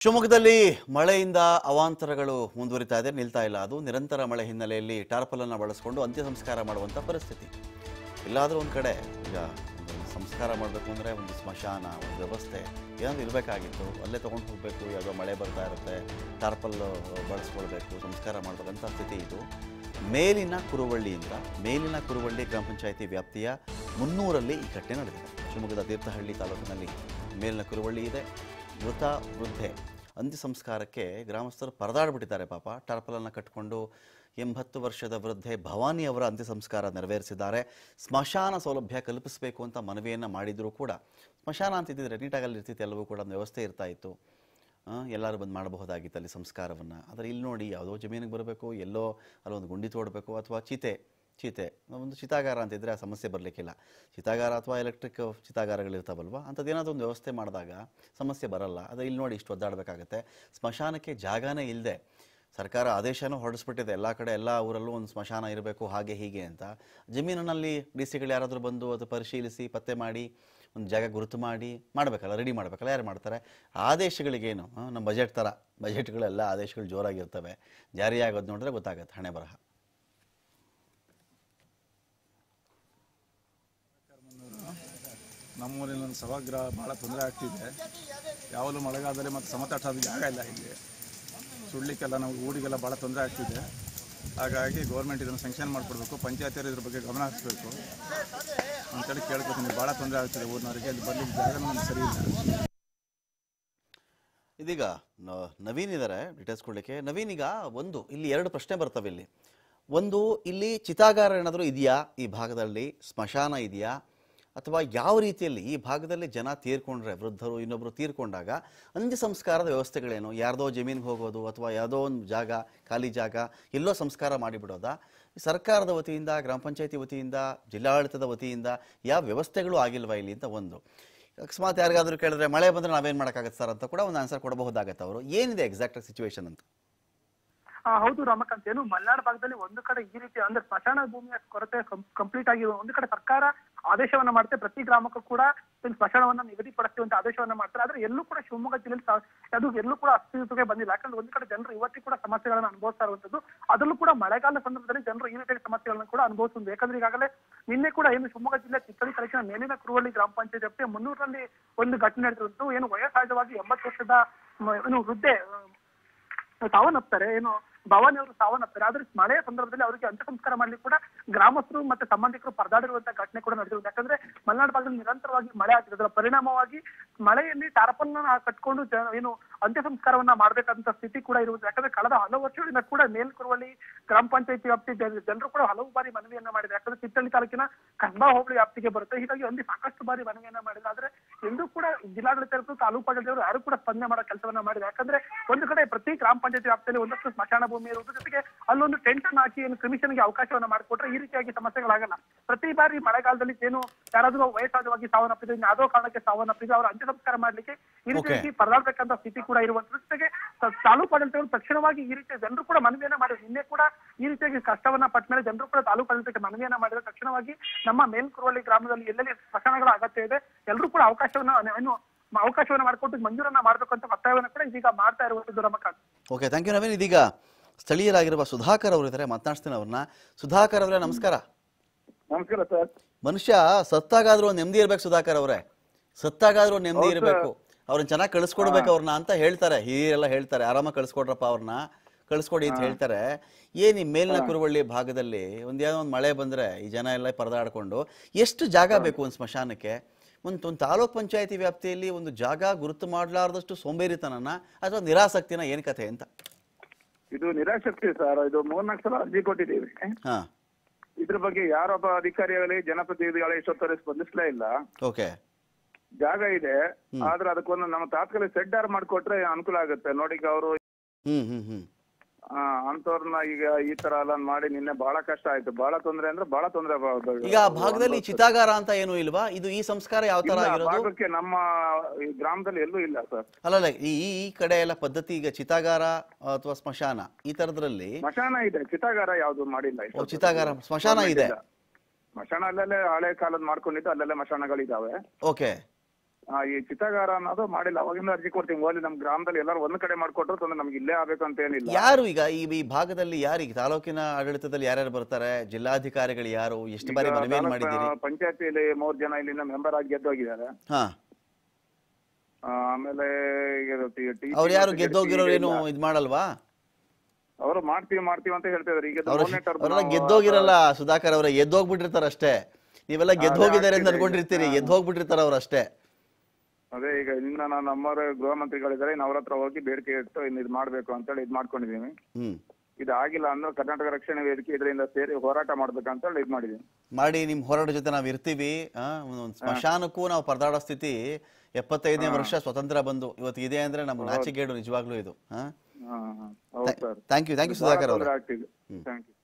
ಶಿವಮೊಗ್ಗದಲ್ಲಿ ಮಳೆಯಿಂದ ಅವಾಂತರಗಳು ಮುಂದುವರಿತಾ ಇದೆ ನಿಲ್ತಾ ಇಲ್ಲ ಅದು ನಿರಂತರ ಮಳೆ ಹಿನ್ನೆಲೆಯಲ್ಲಿ ಟಾರ್ಪಲನ್ನು ಬಳಸಿಕೊಂಡು ಅಂತ್ಯ ಸಂಸ್ಕಾರ ಮಾಡುವಂಥ ಪರಿಸ್ಥಿತಿ ಎಲ್ಲಾದರೂ ಒಂದು ಕಡೆ ಈಗ ಒಂದು ಸಂಸ್ಕಾರ ಮಾಡಬೇಕು ಅಂದರೆ ಒಂದು ಸ್ಮಶಾನ ಒಂದು ವ್ಯವಸ್ಥೆ ಏನಾದರೂ ಇರಬೇಕಾಗಿತ್ತು ಅಲ್ಲೇ ತೊಗೊಂಡು ಹೋಗಬೇಕು ಯಾವುದೋ ಮಳೆ ಬರ್ತಾ ಇರುತ್ತೆ ಟಾರ್ಪಲ್ ಬಳಸ್ಕೊಳ್ಬೇಕು ಸಂಸ್ಕಾರ ಮಾಡಬೇಕಂತ ಸ್ಥಿತಿ ಇದು ಮೇಲಿನ ಕುರುವಳ್ಳಿಯಿಂದ ಮೇಲಿನ ಕುರುವಳ್ಳಿ ಗ್ರಾಮ ಪಂಚಾಯಿತಿ ವ್ಯಾಪ್ತಿಯ ಮುನ್ನೂರಲ್ಲಿ ಈ ಘಟನೆ ನಡೆದಿದೆ ಶಿವಮೊಗ್ಗದ ತೀರ್ಥಹಳ್ಳಿ ತಾಲೂಕಿನಲ್ಲಿ ಮೇಲಿನ ಕುರುವಳ್ಳಿ ಇದೆ ಮೃತ ವೃದ್ಧೆ ಅಂತ್ಯ ಸಂಸ್ಕಾರಕ್ಕೆ ಗ್ರಾಮಸ್ಥರು ಪರದಾಡ್ಬಿಟ್ಟಿದ್ದಾರೆ ಪಾಪ ಟಾರ್ಪಲನ್ನು ಕಟ್ಟಿಕೊಂಡು ಎಂಬತ್ತು ವರ್ಷದ ವೃದ್ಧೆ ಭವಾನಿ ಅವರ ಅಂತ್ಯ ಸಂಸ್ಕಾರ ನೆರವೇರಿಸಿದ್ದಾರೆ ಸ್ಮಶಾನ ಸೌಲಭ್ಯ ಕಲ್ಪಿಸಬೇಕು ಅಂತ ಮನವಿಯನ್ನು ಮಾಡಿದರೂ ಕೂಡ ಸ್ಮಶಾನ ಅಂತಿದ್ದರೆ ನೀಟಾಗಿ ಅಲ್ಲಿ ಇರ್ತಿತ್ತು ಎಲ್ಲವೂ ಕೂಡ ಒಂದು ವ್ಯವಸ್ಥೆ ಇರ್ತಾ ಇತ್ತು ಆ, ಎಲ್ಲರೂ ಬಂದು ಮಾಡಬಹುದಾಗಿತ್ತು ಅಲ್ಲಿ ಸಂಸ್ಕಾರವನ್ನು ಆದರೆ ಇಲ್ಲಿ ನೋಡಿ ಯಾವುದೋ ಜಮೀನಿಗೆ ಬರಬೇಕು ಎಲ್ಲೋ ಅಲ್ಲೊಂದು ಗುಂಡಿ ತೋಡಬೇಕು ಅಥವಾ ಚೀತೆ ಚೀತೆ ಒಂದು ಚಿತಾಗಾರ ಅಂತಿದ್ರೆ ಆ ಸಮಸ್ಯೆ ಬರಲಿಕ್ಕಿಲ್ಲ ಚಿತಾಗಾರ ಅಥವಾ ಎಲೆಕ್ಟ್ರಿಕ್ ಚಿತಾಗಾರಗಳಿರ್ತಾವಲ್ವ ಅಂಥದ್ದೇನಾದ್ರು ಒಂದು ವ್ಯವಸ್ಥೆ ಮಾಡಿದಾಗ ಸಮಸ್ಯೆ ಬರಲ್ಲ ಆದರೆ ಇಲ್ಲಿ ನೋಡಿ ಇಷ್ಟು ಒದ್ದಾಡಬೇಕಾಗತ್ತೆ ಸ್ಮಶಾನಕ್ಕೆ ಜಾಗನೇ ಇಲ್ಲದೆ ಸರ್ಕಾರ ಆದೇಶನೂ ಹೊರಡಿಸ್ಬಿಟ್ಟಿದೆ ಎಲ್ಲ ಕಡೆ ಎಲ್ಲ ಊರಲ್ಲೂ ಒಂದು ಸ್ಮಶಾನ ಇರಬೇಕು ಹಾಗೆ ಹೀಗೆ ಅಂತ ಜಮೀನಿನಲ್ಲಿ ಡಿ ಸಿಗಳು ಯಾರಾದರೂ ಬಂದು ಅದು ಪರಿಶೀಲಿಸಿ ಪತ್ತೆ ಮಾಡಿ ಒಂದು ಜಾಗ ಗುರುತು ಮಾಡಿ ಮಾಡಬೇಕಲ್ಲ ರೆಡಿ ಮಾಡಬೇಕಲ್ಲ ಯಾರು ಮಾಡ್ತಾರೆ ಆದೇಶಗಳಿಗೇನು ಆ, ನಮ್ಮ ಬಜೆಟ್ ಥರ ಬಜೆಟ್ಗಳೆಲ್ಲ ಆದೇಶಗಳು ಜೋರಾಗಿರ್ತವೆ ಜಾರಿಯಾಗೋದು ನೋಡಿದ್ರೆ ಗೊತ್ತಾಗುತ್ತೆ ಹಣೆ ಬರಹ ನಮ್ಮೂರಿನ ಒಂದು ಸಭಾಗೃಹ ಭಾಳ ತೊಂದರೆ ಆಗ್ತಿದೆ ಯಾವಾಗಲೂ ಮಳೆಗಾಲದಲ್ಲಿ ಮತ್ತು ಸಮತಟ್ಟಾದ ಜಾಗ ಇಲ್ಲ ಇಲ್ಲಿ ಸುಡ್ಲಿಕ್ಕೆಲ್ಲ ನಾವು ಊರಿಗೆಲ್ಲ ಭಾಳ ತೊಂದರೆ ಆಗ್ತಿದೆ ಹಾಗಾಗಿ ಗೌರ್ಮೆಂಟ್ ಇದನ್ನು ಸ್ಯಾಂಕ್ಷನ್ ಮಾಡಿಕೊಡ್ಬೇಕು ಪಂಚಾಯತಿಯವರು ಇದ್ರ ಬಗ್ಗೆ ಗಮನ ಹರಿಸ್ಬೇಕು ಅಂತೇಳಿ ಕೇಳ್ಕೊತೀನಿ ಭಾಳ ತೊಂದರೆ ಆಗ್ತಿದೆ ಊರಿನವರಿಗೆ ಅಲ್ಲಿ ಬರ್ಲಿಕ್ಕೆ ಜಾಗನೂ ನಮ್ಗೆ ಸರಿ ಇಲ್ಲ ಇದೀಗ ನ- ನವೀನ್ ಇದ್ದಾರೆ ಡೀಟೇಲ್ಸ್ ಕೊಡಲಿಕ್ಕೆ ನವೀನ್ ಈಗ ಒಂದು ಇಲ್ಲಿ ಎರಡು ಪ್ರಶ್ನೆ ಬರ್ತವೆ ಇಲ್ಲಿ ಒಂದು ಇಲ್ಲಿ ಚಿತಾಗಾರ ಏನಾದರೂ ಇದೆಯಾ ಈ ಭಾಗದಲ್ಲಿ ಸ್ಮಶಾನ ಇದೆಯಾ ಅಥವಾ ಯಾವ ರೀತಿಯಲ್ಲಿ ಈ ಭಾಗದಲ್ಲಿ ಜನ ತೀರ್ಕೊಂಡ್ರೆ ವೃದ್ಧರು ಇನ್ನೊಬ್ಬರು ತೀರ್ಕೊಂಡಾಗ ಅಂತ್ಯ ಸಂಸ್ಕಾರದ ವ್ಯವಸ್ಥೆಗಳೇನು ಯಾರ್ದೋ ಜಮೀನಿಗೆ ಹೋಗೋದು ಅಥವಾ ಯಾವುದೋ ಒಂದು ಜಾಗ ಖಾಲಿ ಜಾಗ ಎಲ್ಲೋ ಸಂಸ್ಕಾರ ಮಾಡಿಬಿಡೋದಾ ಸರ್ಕಾರದ ವತಿಯಿಂದ ಗ್ರಾಮ ಪಂಚಾಯತಿ ವತಿಯಿಂದ ಜಿಲ್ಲಾಡಳಿತದ ವತಿಯಿಂದ ಯಾವ ವ್ಯವಸ್ಥೆಗಳು ಆಗಿಲ್ವಾ ಇಲ್ಲಿ ಅಂತ ಒಂದು ಅಕಸ್ಮಾತ್ ಯಾರಿಗಾದ್ರೂ ಕೇಳಿದ್ರೆ ಮಳೆ ಬಂದ್ರೆ ನಾವೇನ್ ಮಾಡೋಕ್ಕಾಗತ್ತೆ ಸರ್ ಅಂತ ಕೂಡ ಒಂದು ಆನ್ಸರ್ ಕೊಡಬಹುದಾಗತ್ತೆ ಅವರು ಏನಿದೆ ಎಕ್ಸಾಕ್ಟ್ ಸಿಚುವೇಶನ್ ಅಂತ ಆ, ಹೌದು ರಮಕಾಂತ್ ಏನು ಮಲೆನಾಡು ಭಾಗದಲ್ಲಿ ಒಂದು ಕಡೆ ಈ ರೀತಿ ಅಂದ್ರೆ ಸ್ಮಶಾನ ಭೂಮಿಯ ಕೊರತೆ ಕಂಪ್ಲೀಟ್ ಆಗಿ ಒಂದು ಕಡೆ ಸರ್ಕಾರ ಆದೇಶವನ್ನ ಮಾಡುತ್ತೆ ಪ್ರತಿ ಗ್ರಾಮಕ್ಕೂ ಕೂಡ ಒಂದು ಸ್ಮಶಾನವನ್ನ ನಿಗದಿಪಡಿಸುವಂತ ಆದೇಶವನ್ನ ಮಾಡ್ತಾರೆ ಆದ್ರೆ ಎಲ್ಲೂ ಕೂಡ ಶಿವಮೊಗ್ಗ ಜಿಲ್ಲೆಯಲ್ಲಿ ಸಾ- ಅದು ಎಲ್ಲೂ ಕೂಡ ಅಸ್ತಿತ್ವಕ್ಕೆ ಬಂದಿಲ್ಲ ಯಾಕಂದ್ರೆ ಒಂದು ಕಡೆ ಜನರು ಇವತ್ತಿಗೂ ಕೂಡ ಸಮಸ್ಯೆಗಳನ್ನ ಅನುಭವಿಸ್ತಾ ಇರುವಂತದ್ದು ಅದರಲ್ಲೂ ಕೂಡ ಮಳೆಗಾಲ ಸಂದರ್ಭದಲ್ಲಿ ಜನರು ಈ ರೀತಿಯ ಸಮಸ್ಯೆಗಳನ್ನ ಕೂಡ ಅನುಭವಿಸುವುದು ಯಾಕಂದ್ರೆ ಈಗಾಗಲೇ ನಿನ್ನೆ ಕೂಡ ಏನು ಶಿವಮೊಗ್ಗ ಜಿಲ್ಲೆ ಚಿಕ್ಕಳ್ಳಿ ತಾಲೂಕಿನ ಮೇಲಿನ ಕುರುವಳ್ಳಿ ಗ್ರಾಮ ಪಂಚಾಯತ್ ವ್ಯಾಪ್ತಿಯ ಮುನ್ನೂರಲ್ಲಿ ಒಂದು ಘಟನೆ ನಡೆದಿರುವಂತದ್ದು ಏನು ವಯೋಸಹಜವಾಗಿ ಎಂಬತ್ತು ವರ್ಷದ ಮ- ಏನು ವೃದ್ಧೆ ಆ, ಸಾವನ್ನಪ್ತಾರೆ ಏನು ಭವಾನಿ ಅವರು ಸಾವನ್ನಪ್ತಾರೆ ಆದ್ರೆ ಮಳೆಯ ಸಂದರ್ಭದಲ್ಲಿ ಅವರಿಗೆ ಅಂತ್ಯ ಸಂಸ್ಕಾರ ಮಾಡ್ಲಿಕ್ಕೆ ಕೂಡ ಗ್ರಾಮಸ್ಥರು ಮತ್ತೆ ಸಂಬಂಧಿಕರು ಪರದಾಡಿರುವಂತಹ ಘಟನೆ ಕೂಡ ನಡೆದಿರುತ್ತೆ ಯಾಕಂದ್ರೆ ಮಲೆನಾಡು ಭಾಗದಲ್ಲಿ ನಿರಂತರವಾಗಿ ಮಳೆ ಆಗ್ತಿದೆ ಪರಿಣಾಮವಾಗಿ ಮಳೆಯಲ್ಲಿ ಟಾರ್ಪಲ್ನ ಕಟ್ಕೊಂಡು ಜ- ಏನು ಅಂತ್ಯ ಸಂಸ್ಕಾರವನ್ನ ಮಾಡ್ಬೇಕಂತ ಸ್ಥಿತಿ ಕೂಡ ಇರುವುದು ಯಾಕಂದ್ರೆ ಕಳೆದ ಹಲವು ವರ್ಷಗಳಿಂದ ಕೂಡ ಮೇಲ್ಕುರುವಳ್ಳಿ ಗ್ರಾಮ ಪಂಚಾಯತಿ ವ್ಯಾಪ್ತಿ ಜನ- ಜನರು ಕೂಡ ಹಲವು ಬಾರಿ ಮನವಿಯನ್ನ ಮಾಡಿದ್ದಾರೆ ಯಾಕಂದ್ರೆ ಚಿತ್ತಳ್ಳಿ ತಾಲೂಕಿನ ಕಸ್ಬಾ ಹೋಬಳಿ ವ್ಯಾಪ್ತಿಗೆ ಬರುತ್ತೆ ಹೀಗಾಗಿ ಅಲ್ಲಿ ಸಾಕಷ್ಟು ಬಾರಿ ಮನವಿಯನ್ನ ಮಾಡಿದ್ರೆ ಆದ್ರೆ ಎಂದೂ ಕೂಡ ಜಿಲ್ಲಾಡಳಿತ ಇರ್ಬೋದು, ತಾಲೂಕು ಆಡಳಿತದವರು ಯಾರು ಕೂಡ ಸ್ಪಂದನೆ ಮಾಡೋ ಕೆಲಸವನ್ನ ಮಾಡಿದೆ ಯಾಕಂದ್ರೆ ಒಂದು ಕಡೆ ಪ್ರತಿ ಗ್ರಾಮ ಪಂಚಾಯತಿ ವ್ಯಾಪ್ತಿಯಲ್ಲಿ ಒಂದಷ್ಟು ಸ್ಮಶಾನ ಭೂಮಿ ಇರುವುದು ಜೊತೆಗೆ ಅಲ್ಲೊಂದು ಟೆಂಟ್ ಅನ್ನು ಹಾಕಿ ಏನು ಕ್ರಿಮಿಷನ್ಗೆ ಅವಕಾಶವನ್ನ ಮಾಡಿಕೊಟ್ರೆ ಈ ರೀತಿಯಾಗಿ ಸಮಸ್ಯೆಗಳಾಗಲ್ಲ ಪ್ರತಿ ಬಾರಿ ಮಳೆಗಾಲದಲ್ಲಿ ಏನು ಯಾರಾದ್ರೂ ವಯಸ್ಸಾದವಾಗಿ ಸಾವನ್ನಪ್ಪಿದ್ರೆ ಇನ್ನು ಯಾವುದೋ ಕಾರಣಕ್ಕೆ ಸಾವನ್ನಪ್ಪಿದ್ರೆ ಅವರ ಅಂತ್ಯ ಸಂಸ್ಕಾರ ಮಾಡ್ಲಿಕ್ಕೆ ಈ ರೀತಿಯಾಗಿ ಪರದಾಡ್ಬೇಕಂತ ಸ್ಥಿತಿ ಕೂಡ ಇರುವಂತದ್ದು ಜೊತೆಗೆ ತ- ತಾಲೂಕು ಆಡಳಿತಗಳು ತಕ್ಷಣವಾಗಿ ಈ ರೀತಿಯ ಜನರು ಕೂಡ ಮನವಿಯನ್ನ ಮಾಡಿದ್ರು ನಿನ್ನೆ ಕೂಡ ಈ ರೀತಿಯಾಗಿ ಕಷ್ಟವನ್ನ ಪಟ್ಟ ಮೇಲೆ ಜನರು ಕೂಡ ತಾಲೂಕು ಆಡಳಿತಕ್ಕೆ ಮನವಿಯನ್ನ ಮಾಡಿದ್ರೆ ತಕ್ಷಣವಾಗಿ ನಮ್ಮ ಮೇಲ್ಕುರುವಳ್ಳಿ ಗ್ರಾಮದಲ್ಲಿ ಎಲ್ಲೆಲ್ಲಿ ಸ್ಮಶಾನಗಳ ಅಗತ್ಯ ಇದೆ ಎಲ್ಲರೂ ಕೂಡ ಅವಕಾಶವನ್ನ ಏನು ಅವಕಾಶವನ್ನ ಮಾಡಿಕೊಟ್ಟು ಮಂಜೂರನ್ನ ಮಾಡ್ಬೇಕು ಅಂತ ಒತ್ತಾಯವನ್ನ ಕೂಡ ಇದೀಗ ಮಾಡ್ತಾ ಇರುವಂತದ್ದು Ramakant okay thank you Naveen ಇದೀಗ ಸ್ಥಳೀಯರಾಗಿರುವ ಸುಧಾಕರ್ ಅವರು ಇದ್ದಾರೆ ಮಾತನಾಡ್ತೀನಿ ಅವ್ರನ್ನ ಸುಧಾಕರ್ ಅವರೇ ನಮಸ್ಕಾರ ನಮಸ್ಕಾರ ಸರ್ ಮನುಷ್ಯ ಸತ್ತಾಗಾದ್ರೂ ಒಂದ್ ನೆಮ್ಮದಿ ಇರ್ಬೇಕು ಸುಧಾಕರ್ ಅವರೇ ಸತ್ತಾಗಾದ್ರೂ ಒಂದ್ ನೆಮ್ಮದಿ ಇರಬೇಕು ಅವ್ರನ್ನ ಚೆನ್ನಾಗಿ ಕಳಿಸ್ಕೊಡ್ಬೇಕು ಅವ್ರನ್ನ ಅಂತ ಹೇಳ್ತಾರೆ ಹಿರಿಯರೆಲ್ಲ ಹೇಳ್ತಾರೆ ಆರಾಮಾಗಿ ಕಳಿಸ್ಕೊಡ್ರಪ್ಪ ಅವ್ರನ್ನ ಕಳಿಸ್ಕೊಡಿ ಅಂತ ಹೇಳ್ತಾರೆ ಏನ್ ಈ ಮೇಲಿನ ಕುರುವಳ್ಳಿ ಭಾಗದಲ್ಲಿ ಒಂದ್ ಏನೋ ಒಂದು ಮಳೆ ಬಂದ್ರೆ ಈ ಜನ ಎಲ್ಲ ಪರದಾಡ್ಕೊಂಡು ಎಷ್ಟು ಜಾಗ ಬೇಕು ಒಂದು ಸ್ಮಶಾನಕ್ಕೆ ಒಂದು ಒಂದು ತಾಲೂಕ್ ಪಂಚಾಯತಿ ವ್ಯಾಪ್ತಿಯಲ್ಲಿ ಒಂದು ಜಾಗ ಗುರುತು ಮಾಡಲಾರ್ದಷ್ಟು ಸೋಂಬೇರಿತನನ ಅಥವಾ ನಿರಾಸಕ್ತಿನ ಏನ್ ಕಥೆ ಅಂತ ಇದು ನಿರಾಸಕ್ತಿ ಸರ್ ಇದು ಮೂರ್ನಾಲ್ಕು ಸಲ ಅರ್ಜಿ ಕೊಟ್ಟಿದ್ದೀವಿ ಹಾ ಇದ್ರ ಬಗ್ಗೆ ಯಾರೊಬ್ಬ ಅಧಿಕಾರಿಗಳೇ ಜನಪ್ರತಿನಿಧಿಗಳೇ ಇಷ್ಟೊತ್ತರೆ ಸ್ಪಂದಿಸ್ಲೇ ಇಲ್ಲ ಓಕೆ ಜಾಗ ಇದೆ ಆದ್ರೆ ಅದಕ್ಕೊಂದು ನಮ್ಮ ತಾತ್ಕಾಲಿಕ ಸೆಡ್ಡಾರ್ ಮಾಡ್ಕೊಟ್ರೆ ಅನುಕೂಲ ಆಗುತ್ತೆ ನೋಡಿ ಈಗ ಅವರು ಹ್ಮ್ ಹ್ಮ್ ಹ್ಮ್ ಅಂತವ್ರನ್ನ ಈಗ ಈ ತರ ಎಲ್ಲ ಮಾಡಿ ನಿನ್ನೆ ಬಹಳ ಕಷ್ಟ ಆಯ್ತು ಬಹಳ ತೊಂದ್ರೆ ಅಂದ್ರೆ ಬಹಳ ತೊಂದ್ರೆ ಬ- ಈಗ ಆ ಭಾಗದಲ್ಲಿ ಚಿತಾಗಾರ ಅಂತ ಏನೂ ಇಲ್ವಾ ಇದು ಈ ಸಂಸ್ಕಾರ ಯಾವ ತರ ಇಲ್ಲ, ಆಗಿರೋದು ಭಾಗಕ್ಕೆ ನಮ್ಮ ಈ ಗ್ರಾಮದಲ್ಲಿ ಎಲ್ಲೂ ಇಲ್ಲ ಸರ್ ಅಲ್ಲಲ್ಲ ಈ ಈ ಈ ಕಡೆ ಎಲ್ಲ ಪದ್ಧತಿ ಈಗ ಚಿತಾಗಾರ ಅಥವಾ ಸ್ಮಶಾನ ಈ ತರದ್ರಲ್ಲಿ ಸ್ಮಶಾನ ಇದೆ ಚಿತಾಗಾರ ಯಾವ್ದು ಮಾಡಿಲ್ಲ ಓ, ಇಷ್ಟೊತ್ತು. ಚಿತಾಗಾರ ಸ್ಮಶಾನ ಇದೆ ಸ್ಮಶಾನ ಅಲ್ಲಲ್ಲೇ ಹಳೆ ಕಾಲದ ಮಾಡ್ಕೊಂಡಿದ್ದು ಅಲ್ಲೆಲ್ಲ ಮಶಾನಗಳಿದಾವೆ ಓಕೆ ಆ, ಈ ಚಿತ್ತಾಗಾರ ಅನ್ನೋದು ಮಾಡಿಲ್ಲ ಅವಾಗಿಂದ ಅರ್ಜಿ ಕೊಡ್ತೀವಿ ಓಲಿ ನಮ್ಮ ಗ್ರಾಮದಲ್ಲಿ ಎಲ್ಲರೂ ಒಂದ್ ಕಡೆ ಮಾಡ್ಕೊಟ್ರು ತೊಂದ್ರೆ ನಮ್ಗೆ ಇಲ್ಲೇ ಆಗ್ಬೇಕು ಅಂತ ಏನಿಲ್ಲ ಯಾರು ಈಗ ಈ ಈ ಭಾಗದಲ್ಲಿ ಯಾರು ಈಗ ತಾಲೂಕಿನ ಆಡಳಿತದಲ್ಲಿ ಯಾರ್ಯಾರು ಬರ್ತಾರೆ ಜಿಲ್ಲಾಧಿಕಾರಿಗಳು ಯಾರು ಎಷ್ಟು ಬಾರಿ ಮನವಿಯನ್ನು ಮಾಡಿದ್ದೀರಿ ಪಂಚಾಯತಿಲಿ ಮೂರ್ ಜನ ಇಲ್ಲಿಂದ ಮೆಂಬರ್ ಆಗಿ ಗೆದ್ದೋಗಿದ್ದಾರೆ ಹಾ ಆ, ಆಮೇಲೆ ಅವ್ರು ಯಾರು ಗೆದ್ದೋಗಿರೋರು ಏನು ಇದ್ ಮಾಡಲ್ವಾ ಅವರು ಮಾಡ್ತೀವಿ ಮಾಡ್ತೀವಿ ಅಂತ ಹೇಳ್ತಿದ್ರು ಈಗ ಅವ್ರ ಮೂರನೇ term ಅವರೆಲ್ಲ ನಾವು- ಗೆದ್ದೋಗಿರಲ್ಲ ಸುಧಾಕರ್ ಅವರ ಎದ್ದೋಗ್ಬಿಟ್ಟಿರ್ತಾರ ಅಷ್ಟೇ ನೀವೆಲ್ಲ ಗೆದ್ದೋಗಿದ್ದಾರೆ ಅಂತ ಆಗ್ತಿದೆ ಈಗ. ಅನ್ಕೊಂಡಿರ್ತೀರಿ ಎದ್ದು ಹೋಗ್ಬಿಟ್ಟಿರ್ತಾರ ಅವ್ರು ಅಷ್ಟೇ ಅದೇ ಈಗ ಇನ್ನ ನಾನು ನಮ್ಮವರ ಗೃಹ ಮಂತ್ರಿಗಳಿದ್ದಾರೆ ಇನ್ನು ಅವ್ರ ಹತ್ರ ಹೋಗಿ ಬೇಡಿಕೆ ಇಟ್ಟು ಇನ್ನು ಇದು ಮಾಡ್ಬೇಕು ಅಂತೇಳಿ ಇದು ಮಾಡ್ಕೊಂಡಿದೀವಿ ಹ್ಮ್ ಇದು ಆಗಿಲ್ಲ ಅಂದ್ರೆ ಕರ್ನಾಟಕ ರಕ್ಷಣೆ ವೇದಿಕೆ ಇದರಿಂದ ಸೇರಿ ಹೋರಾಟ ಮಾಡ್ಬೇಕಂತೇಳಿ ಇದು ಮಾಡಿದೀವಿ ಮಾಡಿ ನಿಮ್ ಹೋರಾಟ ಜೊತೆ ನಾವು ಇರ್ತೀವಿ ಆ, ಒಂದೊಂದ್ ಸ್ಮಶಾನಕ್ಕೂ ನಾವು ಪರದಾಡೋ ಸ್ಥಿತಿ ಎಪ್ಪತ್ತೈದನೇ ವರ್ಷ ಸ್ವತಂತ್ರ ಬಂದು ಇವತ್ತು ಇದೆ ಅಂದ್ರೆ ನಮ್ಗೆ ನಾಚಿಗೇಡು ನಿಜವಾಗ್ಲೂ ಇದು ಹಾ ಹಾ. ಹೌದು sir thank you thank you Sudhakar ಅವರ ಆಗ್ತಿದೆ ಥ್ಯಾಂಕ್ ಯು